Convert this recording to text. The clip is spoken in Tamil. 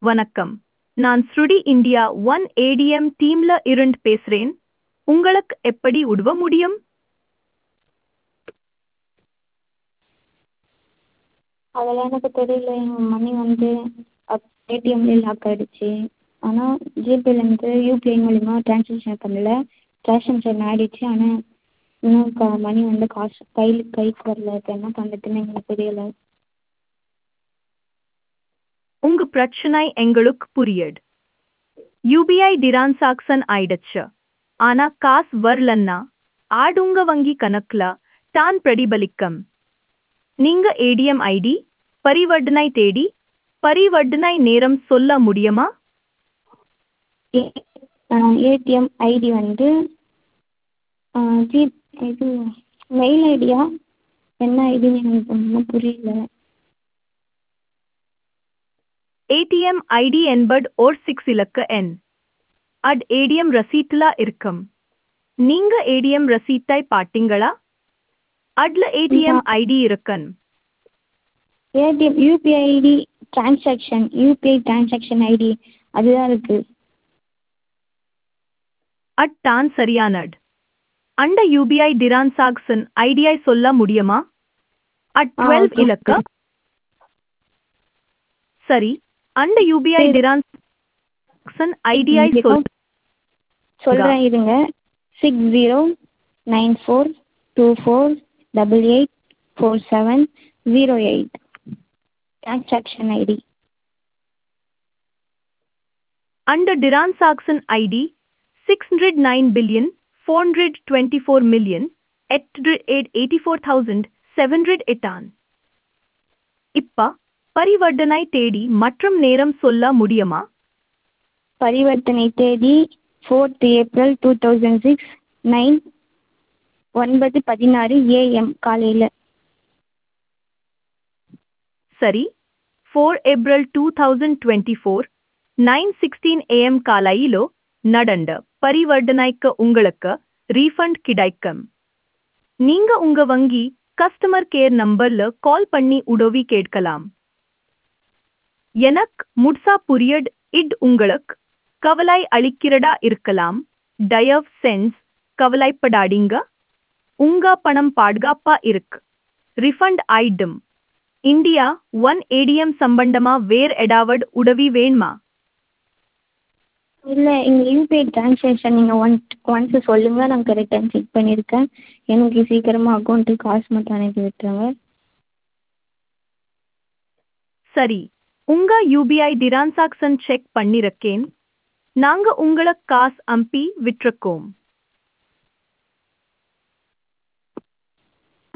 வணக்கம் நான் ஸ்ருடி இந்தியா ஒன் ஏடிஎம் டீம்ல இருந்து பேசுறேன் உங்களுக்கு எப்படி உதவ முடியும் அதெல்லாம் எனக்கு தெரியல என் மணி வந்து ஏடிஎம்லேயே லாக் ஆகிடுச்சு ஆனால் ஜிபேலேருந்து யூபிஐ மூலிமா ட்ரான்ஸாக்ஷன் பண்ணல ட்ரான்ஸாக்ஷன் ஆகிடுச்சு ஆனால் இன்னும் க மணி வந்து காசு கையில் கைக்கு வரல இப்போ என்ன பண்ணுறதுன்னு எங்களுக்கு தெரியலை உங்க பிரச்சனை எங்களுக்கு புரியுது யூபிஐ டிரான்சாக்சன் ஆயிடுச்சு ஆனா காசு வரலன்னா ஆடுங்க வங்கி கணக்குல தான் பிரதிபலிக்கும் நீங்க ஏடிஎம் ஐடி பரிவர்த்தனை தேடி பரிவர்த்தனை நேரம் சொல்ல முடியுமா ஏ ஏடிஎம் ஐடி வந்து ஜி இது மெயில் ஐடியா என்ன ஐடின்னு எனக்கு ஒன்றும் புரியல ஏடிஎம் ஐடி என்பது ஓர் சிக்ஸ் இலக்க எண் அட் ஏடிஎம் ரசீட்ல இருக்கும் நீங்க ஏடிஎம் ரசீட்டை பாத்தீங்களா அட்ல ஏடிஎம் ஐடி இருக்கன் ATM UPI ID transaction UPI transaction ID அதுதான் இருக்குது அட் தான் சரியானது அந்த யூபிஐ டிரான்சாக்சன் ஐடியை சொல்ல முடியுமா அட் ஆ, டுவெல் okay. இலக்க சரி அந்த யூபிஐ சரி. டிரான்சாக்சன் ஐடியை சொல் சொல்கிறேன் இருங்க six zero nine four two four double eight four seven zero eight transaction ID அந்த transaction ID six hundred nine billion four hundred twenty four million eight eighty four thousand seven hundred எட்டான் இப்ப பரிவர்த்தனை தேடி மற்றும் நேரம் சொல்ல முடியுமா பரிவர்த்தனை தேதி fourth April two thousand six nine ஒன்பது பதினாறு ஏஎம் காலையில் சரி four April two thousand twenty four nine sixteen AM காலையிலோ நடந்த பரிவர்த்தனைக்கு உங்களுக்கு ரீஃபண்ட் கிடைக்கும் நீங்க உங்க வங்கி கஸ்டமர் கேர் நம்பர்ல கால் பண்ணி உதவி கேட்கலாம் எனக்கு முட்சா புரியட் இட் உங்களுக்கு கவலை அளிக்கிறதா இருக்கலாம் தயவு சென்ஸ் கவலைப்படாதீங்க உங்க பணம் பாதுகாப்பா இருக்கு ரிஃபண்ட் ஆயிடும் இந்தியா ஒன் ஏடிஎம் சம்பந்தமா வேற ஏதாவது உதவி வேணுமா இல்லை எங்கள் யூபிஐ ட்ரான்ஸாக்ஷன் நீங்கள் ஒன் ஒன்ஸ் சொல்லுங்கள் நான் கரெக்டாக செக் பண்ணியிருக்கேன் எனக்கு சீக்கிரமாக அக்கௌண்ட்டுக்கு காசு மட்டும் அனுப்பி விட்டுருங்க சரி உங்க யூபிஐ டிரான்சாக்சன் செக் பண்ணிருக்கேன் நாங்க உங்களுக்கு காசு அனுப்பி விட்டிருக்கோம்